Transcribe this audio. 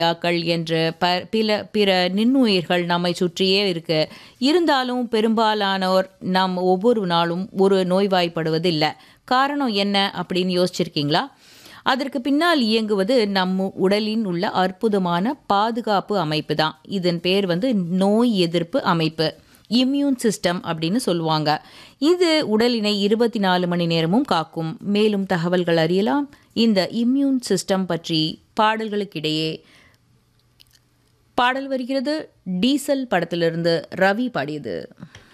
க்கள் என்று ப பில பிற நுண்ணுயிர்கள் நம்மை சுற்றியே இருக்கு. இருந்தாலும் பெரும்பாலானோர் நாம் ஒவ்வொரு நாளும் ஒரு நோய்வாய்ப்படுவதில்ல. காரணம் என்ன அப்படின்னு யோசிச்சிருக்கீங்களா? அதற்கு பின்னால் இயங்குவது நம் உடலின் உள்ள அற்புதமான பாதுகாப்பு அமைப்பு தான். இதன் பேர் வந்து நோய் எதிர்ப்பு அமைப்பு. இம்யூன் சிஸ்டம் அப்படின்னு சொல்லுவாங்க. இது உடலினை 24 மணி நேரமும் காக்கும். மேலும் தகவல்கள் அறியலாம். இந்த இம்யூன் சிஸ்டம் பற்றி பாடல்களுக்கிடையே பாடல் வருகிறது டீசல் படத்திலிருந்து ரவி பாடியது.